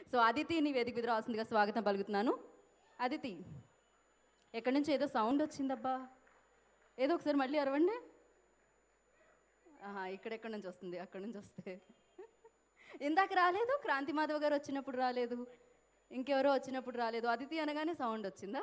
So అదితిని వేదిక మీద రావాల్సిందిగా స్వాగతం పలుకుతున్నాను అదితి ఎక్కడి నుంచి ఏదో సౌండ్ వచ్చిందబ్బా ఏదో ఒకసారి మళ్ళీ అరవండి ఆహా ఇక్కడెక్కడి నుంచి వస్తుంది అక్కడి నుంచి వస్తే ఇందాక రాలేదు క్రాంతి మాధవ్ గారు వచ్చినప్పుడు రాలేదు ఇంకెవరో వచ్చినప్పుడు రాలేదు అదితి అనగానే సౌండ్ వచ్చిందా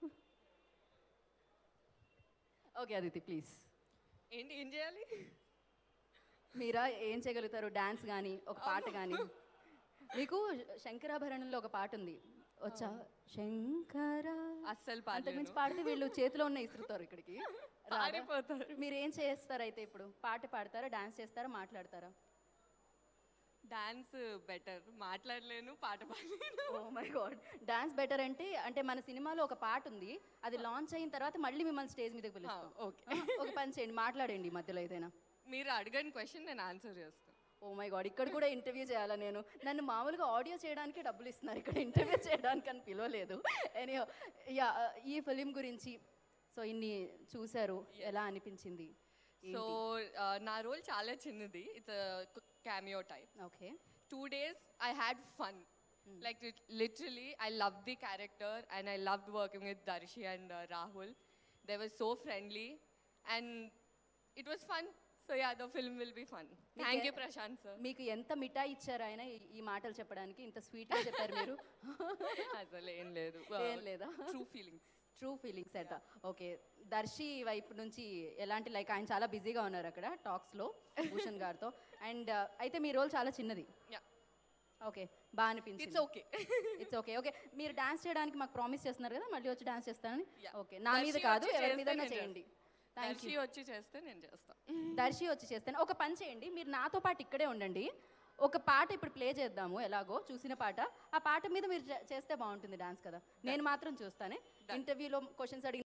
ఓకే అదితి ప్లీజ్ ఏంటి ఏం చేయాలి మీరా ఏం చేయగలుగుతారు డాన్స్ కానీ ఒక పాట కానీ మీకు శంకరాభరణంలో ఒక పాట ఉంది వచ్చా శంకర అస్సలు అంతకుమించి పాడలేను పాడితే వీళ్ళు చేతిలో ఉన్న ఇసురుతారు ఇక్కడికి రాదా? పాడిపోతారు మీరు ఏం చేస్తారు అయితే ఇప్పుడు పాట పాడతారా డాన్స్ చేస్తారా మాట్లాడతారా డాన్స్ బెటర్ మాట్లాడలేను పాట పాడలేను oh my god dance better అంటే అంటే మన సినిమాలో ఒక పాట ఉంది అది లాంచ్ అయిన తర్వాత మళ్ళీ మిమ్మల్ని స్టేజ్ మీదకి పిలుస్తాం ఓకే ఆ, ఒక పని చేయండి మాట్లాడండి ఈ మధ్యలో ఏదైనా మీరు అడగని క్వశ్చన్ నేను ఆన్సర్ చేస్తాను ఓ మై గాడ్ ఇక్కడ కూడా ఇంటర్వ్యూ చేయాలా నేను నన్ను మామూలుగా ఆడియో చేయడానికి డబ్బులు ఇస్తున్నారు ఇక్కడ ఇంటర్వ్యూ చేయడానికి అని పిలవలేదు ఎనీ యా ఈ ఫిలిం గురించి సో ఇన్ని చూశారు ఎలా అనిపించింది సో నా రోల్ చాలా చిన్నది it's cameo type okay two days I had fun like literally I love the character and I love working with Darshi and Rahul they was so friendly and it was fun so yeah the film will be fun thank you Prashanth sir మీకు ఎంత మిఠాయి ఇచ్చారు ఆయన ఈ- ఈ మాటలు చెప్పడానికి ఇంత స్వీట్గా చెప్పారు మీరు అసలు ఏం లేదు ఏం లేదా? ట్రూ ఫీలింగ్స్ ట్రూ ఫీలింగ్స్ అట ఓకే దర్శి వైపు నుంచి ఎలాంటి లైక్ ఆయన చాలా బిజీగా ఉన్నారు అక్కడ టాక్స్లో భూషణ్ గారితో అండ్ అయితే మీ రోల్ చాలా చిన్నది యా ఓకే బాగా అనిపించింది it's okay it's okay okay మీరు డాన్స్ చేయడానికి మాకు ప్రామిస్ చేస్తున్నారు కదా మళ్ళీ వచ్చి డాన్స్ చేస్తానని Yeah. ఓకే నా మీద దర్శి కాదు వచ్చి ఎవరి చేస్తే మీద నేను చేయండి థ్యాంక్ దర్శి యూ వచ్చి చేస్తే నేను చేస్తాను దర్శి వచ్చి చేస్తాను ఒక పని చేయండి మీరు నాతో పాటు ఇక్కడే ఉండండి ఒక పాట ఇప్పుడు ప్లే చేద్దాము ఎలాగో చూసిన పాట ఆ పాట మీద మీరు చే- చేస్తే బాగుంటుంది డాన్స్ కదా నేను మాత్రం చూస్తానే ఇంటర్వ్యూలో క్వశ్చన్స్ అడిగి